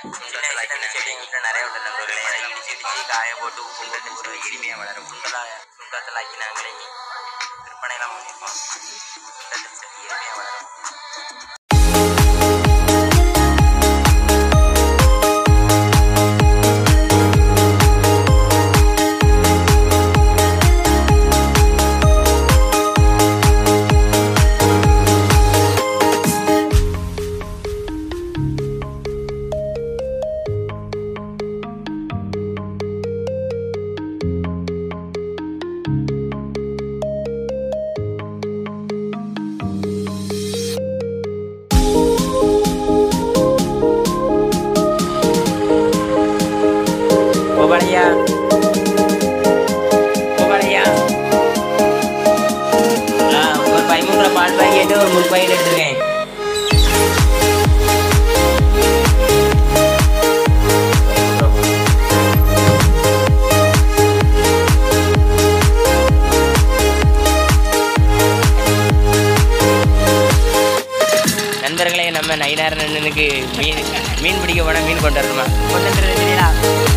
சின்ன வயசுல இந்த செடி எங்க வீட்டுல நிறைய உண்டு நண்பர்களே அதை இடிச்சு இடிச்சு காய போட்டு உப்பு போட்டு ஒரு இனிமையா வளரும் சுண்டலா சுண்டத்தில் ஆக்கி நாங்களே விற்பனை எல்லாம் பண்ணியிருக்கோம் சுண்டத்தில் செடி இனிமையா வளரும் கோபாலையா கோபாலையா ஆ, ஒரு பதிமூன்று பால் பாக்கெட்டு ஒரு முறுக்கு பாக்கெட் எடுத்துருக்கேன் நண்பர்களே நம்ம நயினார் அண்ணனுக்கு மீன் மீன் பிடிக்க போனால் மீன் கொண்டு வரணுமா கொண்டு வந்துடுறீங்களா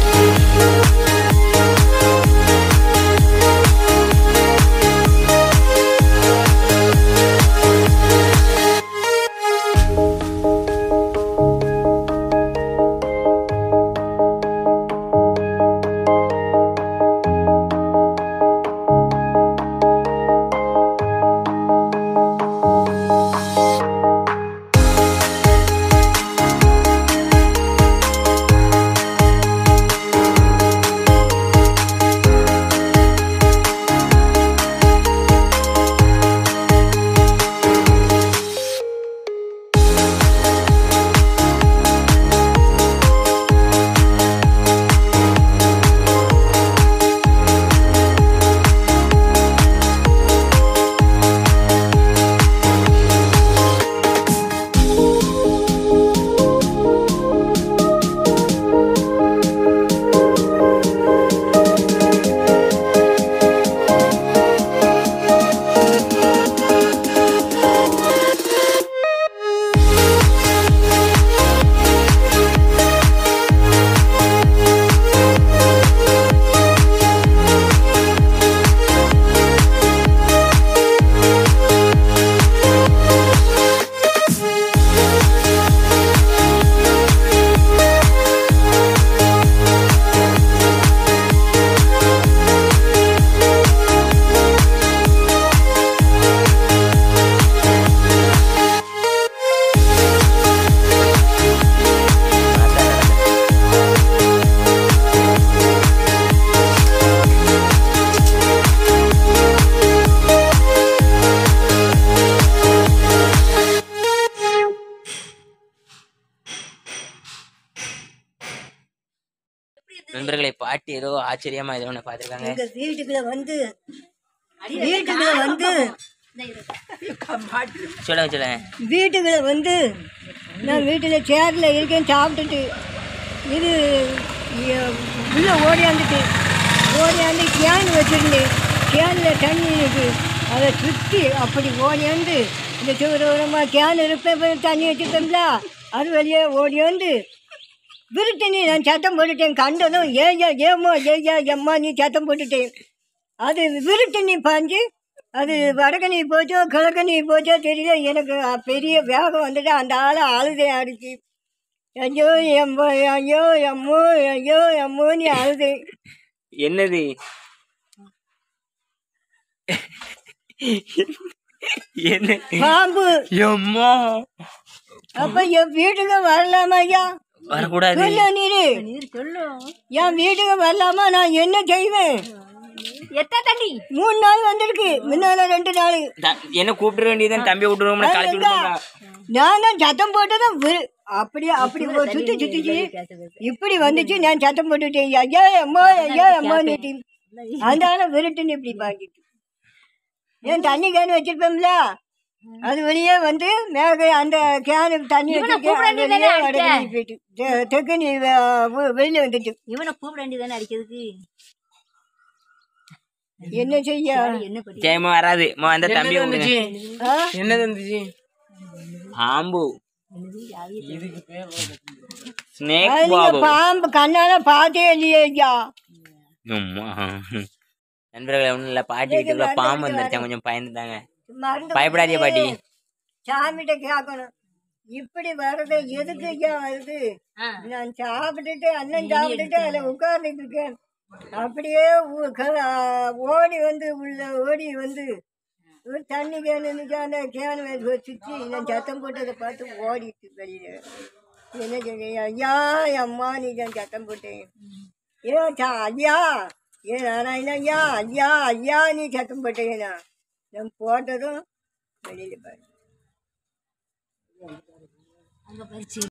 நண்பர்களை பாட்டி ஏதோ ஆச்சரியமா ஏதோ ஒன்று பார்த்துருக்காங்க எங்க வீட்டுக்குள்ள வந்து வீட்டுக்குள்ள வந்து சொல்லுங்க சொல்லுங்க வீட்டுக்குள்ள வந்து நான் வீட்டில் சேரில் இருக்கேன் சாப்பிட்டுட்டு இது எ- உள்ள ஓடியாந்துட்டு ஓடியாந்து கேன் வச்சுருந்தேன் கேனில் தண்ணி இருக்கு அதை சுற்றி அப்படி ஓடியாந்து இந்த சுவரமாக கேன் இருப்பேன் தண்ணி வச்சுருப்பேன்ல அது வெளியே ஓடியாந்து விருட்டனி நான் சத்தம் போட்டுட்டேன் கண்டதும் ஏயா ஏமோ ஏயா எம்மா நீ சத்தம் போட்டுட்டேன் அது விருட்டனி பாஞ்சு அது வடக்கனி போச்சோ கிழக்கனி போச்சோ தெரியல எனக்கு பெரிய வேகம் வந்துட்டு அந்த ஆளை அழுதே அடிச்சு ஐயோ எம்மோ ஐயோ எம்மோ ஐயோ எம்மோ நீ அழுது என்னது என்ன பாம்பு எம்மா அப்ப என் வீட்டுக்கு வரலாமா ஐயா வரக்கூடாது சொல்லு நீரு என் வீட்டுக்கு வரலாமா நான் என்ன செய்வேன் எத்தனை தண்ணி மூணு நாள் வந்திருக்கு முன்னால ரெண்டு நாள் த- என்ன கூப்பிட வேண்டியதுதான் தம்பி விட்டுருவோம் கலத்தி விடுவோம் நான் தான் சத்தம் போட்டதும் விரு- அப்படியே அப்படி ஒரு சுத்தி சுத்திச்சு இப்படி வந்துச்சு நான் சத்தம் போட்டுட்டேன் ஐயா அம்மா ஐயா அம்மான்னு அந்த ஆளை விருட்டுன்னு இப்படி பாக்கிட்டு ஏன் தண்ணி கேன் வச்சிருப்போம்ல அது வெளியே வந்து மேக அந்த கேனு தண்ணி வச்சிருக்கேன் அது வெளியே வடக்கு போயிட்டு தெ- தெற்கு நீ வெ- வெ- வெளியில வந்துட்டு இவனை கூப்பிட வேண்டியதானே அடிக்கிறதுக்கு என்ன செய்ய என்ன பண்ணி ஜெயமா வராது மா அந்த தம்பி விடுங்க ஆ? என்னது இருந்துச்சு பாம்பு ஸ்னேக் அது நீங்க பாபு பாம்பு கண்ணால பார்த்தே இல்லையே ஐயா ஆமா. நண்பர்களே ஒன்றும் இல்லை பாட்டி வீட்டுக்குள்ள பாம்பு வந்துருச்சேன் கொஞ்சம் பயந்துட்டாங்க மருந்து பயப்படாதீங்க பாட்டி சாமிகிட்ட கேட்கணும் இப்படி வர்றது எதுக்கு ஐயா வருது நான் சாப்பிட்டுட்டு அண்ணன் சாப்பிட்டுட்டு அதில் உட்கார்ந்துட்டு இருக்கேன் அப்படியே உ- க- ஓடி வந்து உள்ள ஓடி வந்து ஒரு தண்ணி கேன் இருந்துச்சு அந்த கேன் வச்சுச்சு நான் சத்தம் போட்டதை பார்த்து ஓடிட்டு வெளியில என்ன சொல்றீங்க ஐயா அம்மா நீ தான் சத்தம் போட்டேன் ஏ சா ஐயா ஏ நாராயண ஐயா ஐயா ஐயா நீ சத்தம் போட்டேனா நான் போட்டதும் வெளியில பாரு அங்க போய்